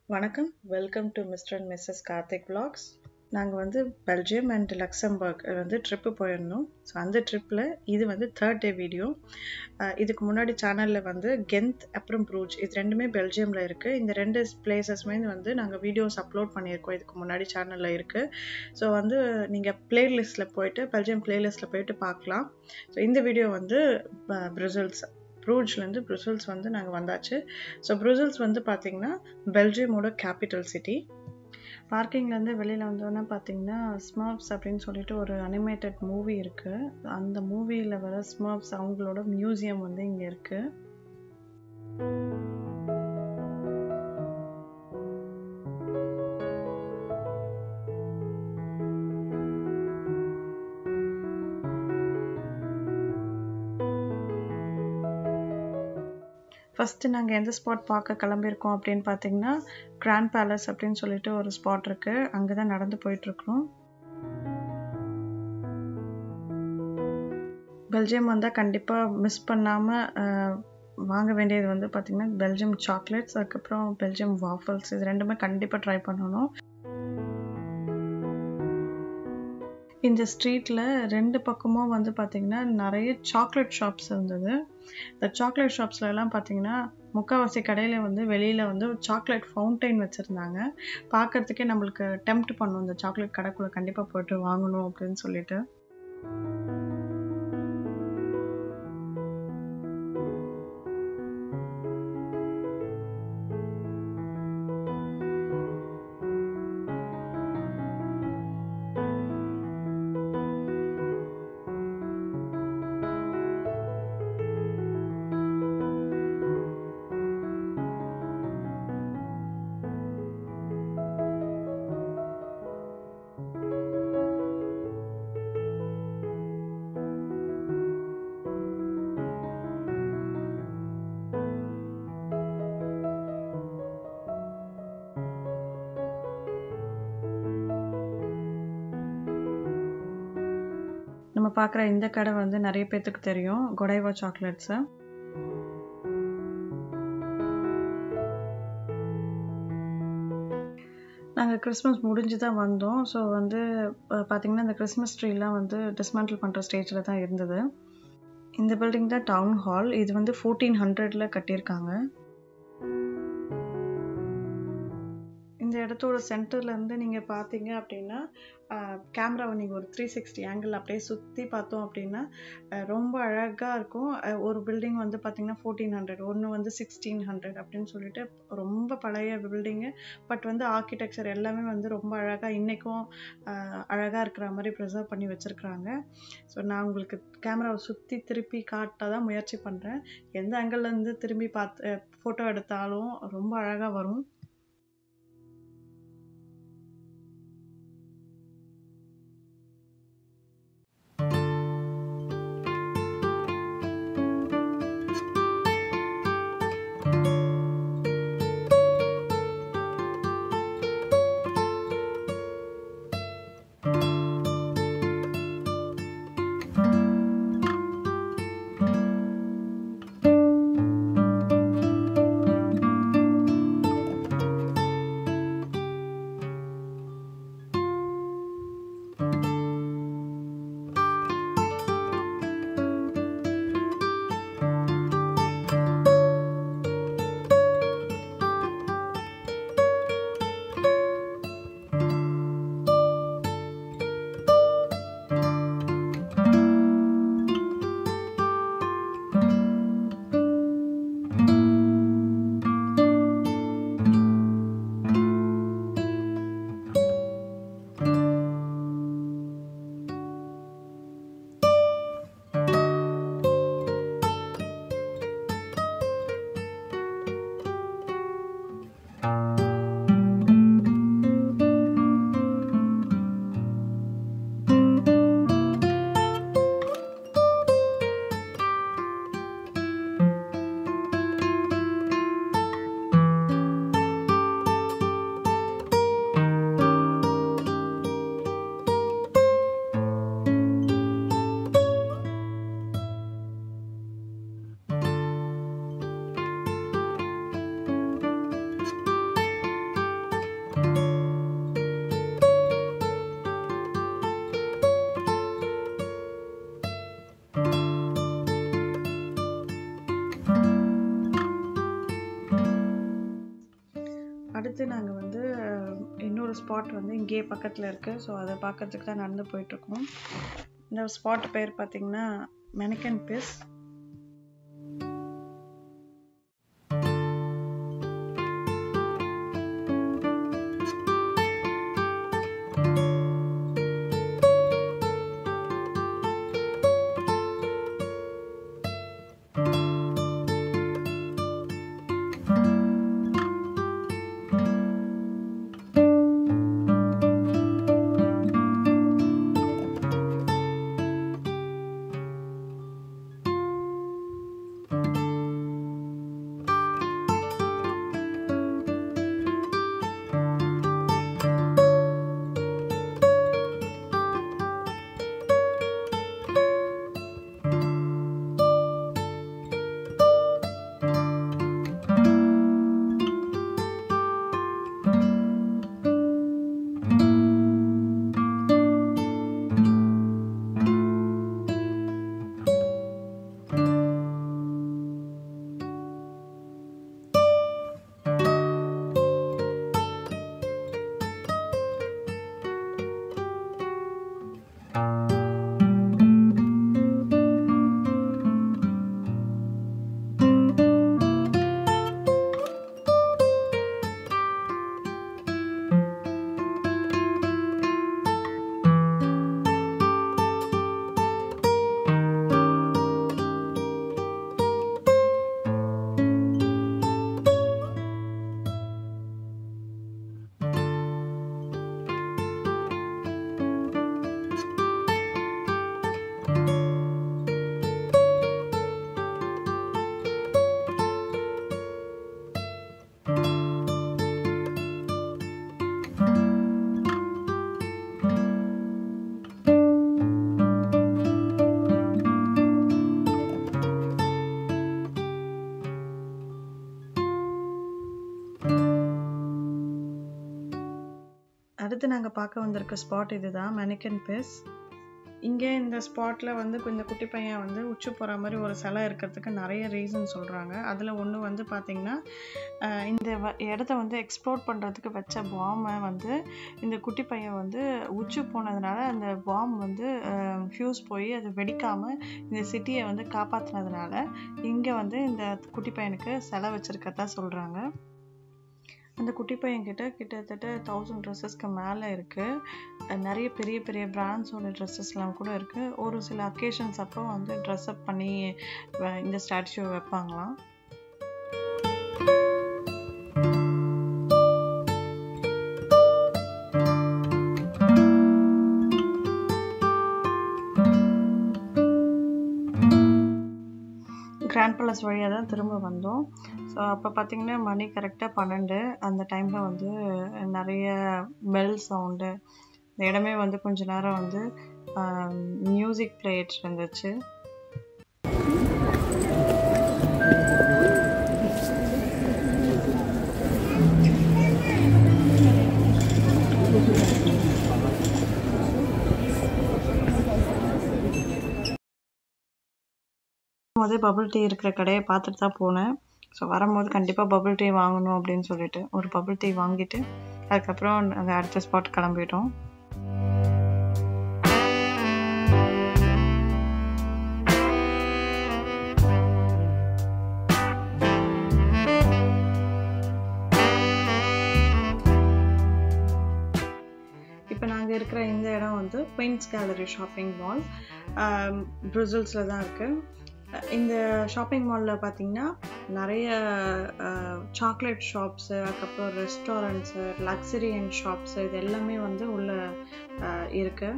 வணக்கம் welcome to Mr and Mrs Karthik vlogs நாங்கள் வந்து பெல்ஜியம் அண்ட் லக்சம்பர்க் வந்து ட்ரிப்பு போயிருந்தோம் ஸோ அந்த ட்ரிப்பில் இது வந்து தேர்ட் டே வீடியோ இதுக்கு முன்னாடி சேனலில் வந்து கெந்த் அப்புறம் ப்ரூஜ் இது ரெண்டுமே பெல்ஜியமில் இருக்குது இந்த ரெண்டு பிளேசஸ்மே வந்து நாங்கள் வீடியோஸ் அப்லோட் பண்ணியிருக்கோம் இதுக்கு முன்னாடி சேனலில் இருக்குது ஸோ வந்து நீங்கள் பிளேலிஸ்ட்டில் போயிட்டு பெல்ஜியம் பிளேலிஸ்ட்டில் போயிட்டு பார்க்கலாம் ஸோ இந்த வீடியோ வந்து ப்ரிசல்ஸ் ப்ரூஜ்லேருந்து ப்ரூசல்ஸ் வந்து நாங்கள் வந்தாச்சு ஸோ ப்ரூசல்ஸ் வந்து பார்த்திங்கன்னா பெல்ஜியமோட கேபிட்டல் சிட்டி பார்க்கிங்லேருந்து வெளியில் வந்தோன்னே பார்த்தீங்கன்னா ஸ்மர்ப்ஸ் அப்படின்னு சொல்லிட்டு ஒரு அனிமேட்டட் மூவி இருக்குது அந்த மூவியில் வர ஸ்மர்ப்ஸ் அவங்களோட மியூசியம் வந்து இங்கே இருக்குது ஃபஸ்ட்டு நாங்கள் எந்த ஸ்பாட் பார்க்க கிளம்பியிருக்கோம் அப்படின்னு பார்த்தீங்கன்னா கிராண்ட் பேலஸ் அப்படின்னு சொல்லிட்டு ஒரு ஸ்பாட் இருக்குது அங்கே தான் நடந்து போயிட்டுருக்குறோம் பெல்ஜியம் வந்தால் கண்டிப்பாக மிஸ் பண்ணாமல் வாங்க வேண்டியது வந்து பார்த்திங்கன்னா பெல்ஜியம் சாக்லேட்ஸ் அதுக்கப்புறம் பெல்ஜியம் வாஃபல்ஸ் இது ரெண்டுமே கண்டிப்பாக ட்ரை பண்ணணும் இந்த ஸ்ட்ரீட்டில் ரெண்டு பக்கமும் வந்து பார்த்திங்கன்னா நிறைய சாக்லேட் ஷாப்ஸ் இருந்தது இந்த சாக்லேட் ஷாப்ஸ்லலாம் பார்த்தீங்கன்னா முக்கால்வாசி கடையில் வந்து வெளியில் வந்து சாக்லேட் ஃபவுண்டைன் வச்சுருந்தாங்க பார்க்குறதுக்கே நம்மளுக்கு டெம்ப்ட் பண்ணும் இந்த சாக்லேட் கடைக்குள்ளே கண்டிப்பாக போய்ட்டு வாங்கணும் அப்படின்னு சொல்லிட்டு நம்ம பார்க்குற இந்த கடை வந்து நிறைய பேர்த்துக்கு தெரியும் கொடைவா சாக்லேட்ஸு நாங்கள் கிறிஸ்மஸ் முடிஞ்சு தான் வந்தோம் ஸோ வந்து பார்த்திங்கன்னா இந்த கிறிஸ்மஸ் ட்ரீலாம் வந்து டிஸ்மேண்டில் பண்ணுற ஸ்டேஜில் தான் இருந்தது இந்த பில்டிங் தான் டவுன் ஹால் இது வந்து ஃபோர்டீன் ஹண்ட்ரடில் கட்டியிருக்காங்க இந்த இடத்தோட சென்டர்லேருந்து நீங்கள் பார்த்தீங்க அப்படின்னா கேமராவை நீங்கள் ஒரு த்ரீ சிக்ஸ்டி ஆங்கிள் அப்படியே சுற்றி பார்த்தோம் அப்படின்னா ரொம்ப அழகாக இருக்கும் ஒரு பில்டிங் வந்து பார்த்திங்கன்னா ஃபோர்டீன் ஹண்ட்ரட் ஒன்று வந்து சிக்ஸ்டீன் ஹண்ட்ரட் அப்படின்னு சொல்லிட்டு ரொம்ப பழைய பில்டிங்கு பட் வந்து ஆர்கிடெக்சர் எல்லாமே வந்து ரொம்ப அழகாக இன்றைக்கும் அழகாக இருக்கிற மாதிரி ப்ரிசர்வ் பண்ணி வச்சுருக்குறாங்க ஸோ நான் உங்களுக்கு கேமராவை சுற்றி திருப்பி காட்ட தான் முயற்சி பண்ணுறேன் எந்த ஆங்கிள்லேருந்து திரும்பி பார்த்து ஃபோட்டோ எடுத்தாலும் ரொம்ப அழகாக வரும் அடுத்து நாங்கள் வந்து அஹ், இன்னொரு ஸ்பாட் வந்து இங்கேயே பக்கத்தில் இருக்குது ஸோ அதை பார்க்கறதுக்கு தான் நடந்து போயிட்டுருக்கோம் இந்த ஸ்பாட் பேர் பார்த்தீங்கன்னா மெனக்கன் பிஸ் அடுத்து நாங்கள் பார்க்க வந்திருக்க ஸ்பாட் இதுதான் மெனிக்கன் பிஸ் இங்கே இந்த ஸ்பாட்டில் வந்து இந்த குட்டி பையன் வந்து உச்சி போகிற மாதிரி ஒரு சிலை இருக்கிறதுக்கு நிறைய ரீசன் சொல்கிறாங்க அதில் ஒன்று வந்து பார்த்திங்கன்னா ஆஹ் இந்த வ- இடத்த வந்து எக்ஸ்ப்ளோர் பண்ணுறதுக்கு வச்ச பாம்பை வந்து இந்த குட்டி பையன் வந்து உச்சி போனதுனால அந்த பாம் வந்து ஃபியூஸ் போய் அது வெடிக்காமல் இந்த சிட்டியை வந்து காப்பாற்றினதுனால இங்கே வந்து இந்த குட்டி பையனுக்கு சிலை வச்சுருக்கதா சொல்கிறாங்க அந்த குட்டி பையன்கிட்ட கிட்டத்தட்ட தௌசண்ட் ட்ரெஸ்ஸஸ்க்கு மேலே இருக்குது நிறைய பெரிய பெரிய பிராண்ட்ஸோட ட்ரெஸ்ஸஸ்லாம் கூட இருக்குது ஒரு சில அக்கேஷன்ஸ் அப்போ வந்து ட்ரெஸ் அப் பண்ணி வ- இந்த ஸ்டாச்சுவை வைப்பாங்களாம் கிராண்ட் பேலஸ் வழியாக தான் திரும்ப வந்தோம் ஸோ அப்போ பார்த்தீங்கன்னா மணி கரெக்டாக பன்னெண்டு அந்த டைமில் வந்து நிறைய பெல் சவுண்டு இந்த இடமே வந்து கொஞ்ச நேரம் வந்து மியூசிக் பிளேட் இருந்துச்சு போதே பபுள் டீ இருக்கிற கடையை பார்த்துட்டு தான் போனேன் ஸோ வரும்போது கண்டிப்பாக பபுள் டீ வாங்கணும் அப்படின்னு சொல்லிட்டு ஒரு பபுள் டீ வாங்கிட்டு அதுக்கப்புறம் நாங்கள் அடுத்த ஸ்பாட் கிளம்பிட்டோம் இப்போ நாங்கள் இருக்கிற இந்த இடம் வந்து குயின்ஸ் கேலரி ஷாப்பிங் மால் ப்ரூசல்ஸில் தான் இருக்குது இந்த ஷாப்பிங் மாலில் பார்த்தீங்கன்னா நிறைய சாக்லேட் ஷாப்ஸு அதுக்கப்புறம் ரெஸ்டாரண்ட்ஸு லக்ஸரி அண்ட் ஷாப்ஸு இது எல்லாமே வந்து உள்ள இருக்குது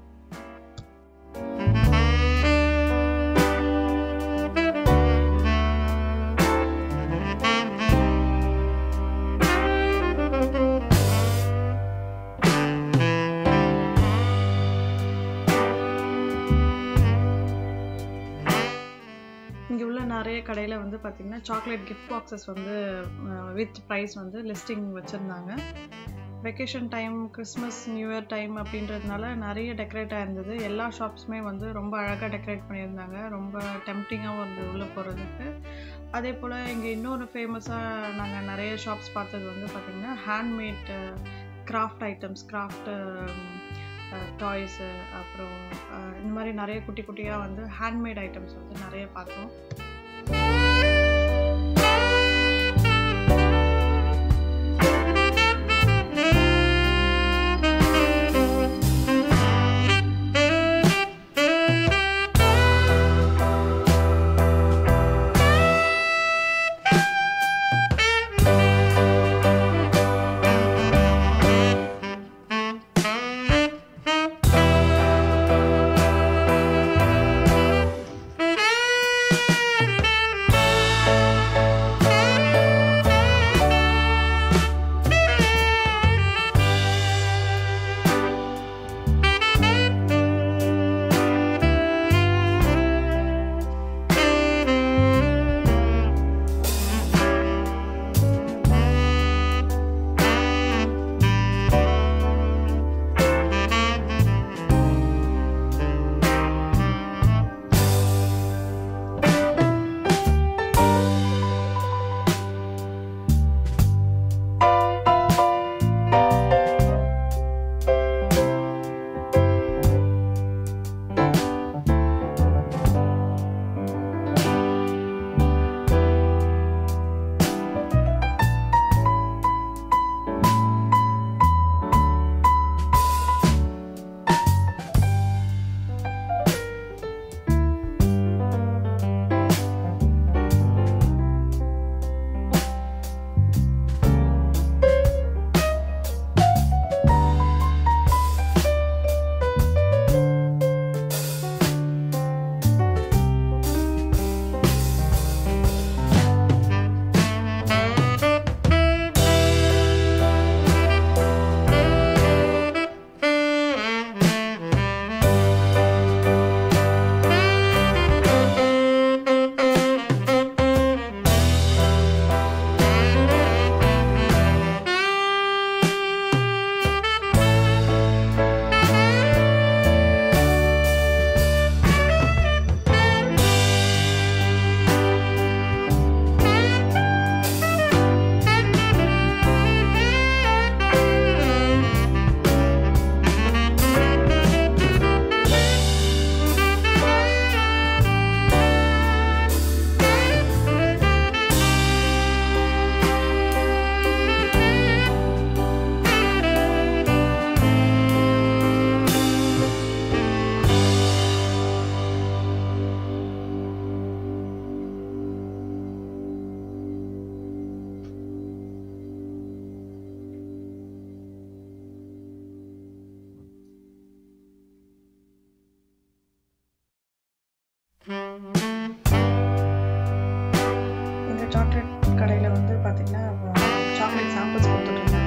இங்கே உள்ள நிறைய கடையில் வந்து பார்த்திங்கன்னா சாக்லேட் கிஃப்ட் பாக்ஸஸ் வந்து வித் ப்ரைஸ் வந்து லிஸ்டிங் வச்சுருந்தாங்க vacation time Christmas new year time அப்படின்றதுனால நிறைய டெக்கரேட் ஆயிருந்தது எல்லா ஷாப்ஸுமே வந்து ரொம்ப அழகாக டெக்கரேட் பண்ணியிருந்தாங்க ரொம்ப டெம்ப்டிங்காகவும் இருந்தது உள்ளே போகிறதுக்கு அதே போல் இங்கே இன்னொரு ஃபேமஸாக நாங்கள் நிறைய ஷாப்ஸ் பார்த்தது வந்து பார்த்திங்கன்னா handmade craft items craft toys அப்புறம் அஹ், இந்த மாதிரி நிறைய குட்டி குட்டியாக வந்து ஹேண்ட்மேட் ஐட்டம்ஸ் வந்து நிறைய பார்த்தோம் இந்த சாக்லேட் கடையில் வந்து பார்த்தீங்கன்னா சாக்லேட் சாம்பிள்ஸ் கொடுத்துட்ருந்தாங்க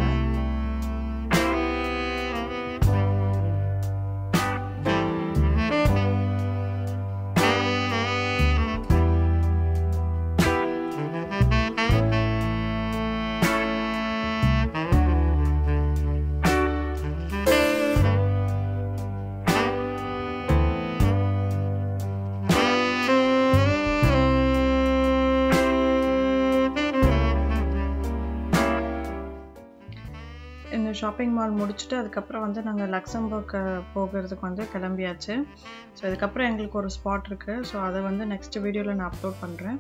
இந்த ஷாப்பிங் மால் முடிச்சுட்டு அதுக்கப்புறம் வந்து நாங்கள் லக்சம்பர்க் போகிறதுக்கு வந்து கிளம்பியாச்சு ஸோ இதுக்கப்புறம் எங்களுக்கு ஒரு ஸ்பாட் இருக்குது ஸோ அதை வந்து நெக்ஸ்ட் வீடியோவில் நான் அப்லோட் பண்ணுறேன்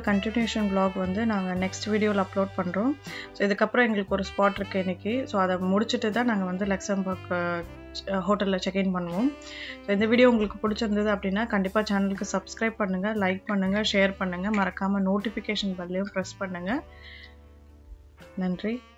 கண்டினியூஷன் vlog வந்து நாங்கள் நெக்ஸ்ட் வீடியோவில் அப்லோட் பண்ணுறோம் ஸோ இதுக்கப்புறம் எங்களுக்கு ஒரு ஸ்பாட் இருக்குது இன்றைக்கி ஸோ அதை முடிச்சுட்டு தான் நாங்கள் வந்து லக்சம்பர்க் ஹோட்டலில் செக்இன் பண்ணுவோம் ஸோ இந்த வீடியோ உங்களுக்கு பிடிச்சிருந்தது அப்படின்னா கண்டிப்பாக சேனலுக்கு சப்ஸ்கிரைப் பண்ணுங்கள் லைக் பண்ணுங்கள் ஷேர் பண்ணுங்கள் மறக்காமல் நோட்டிஃபிகேஷன் பெல்லையும் ப்ரெஸ் பண்ணுங்கள் நன்றி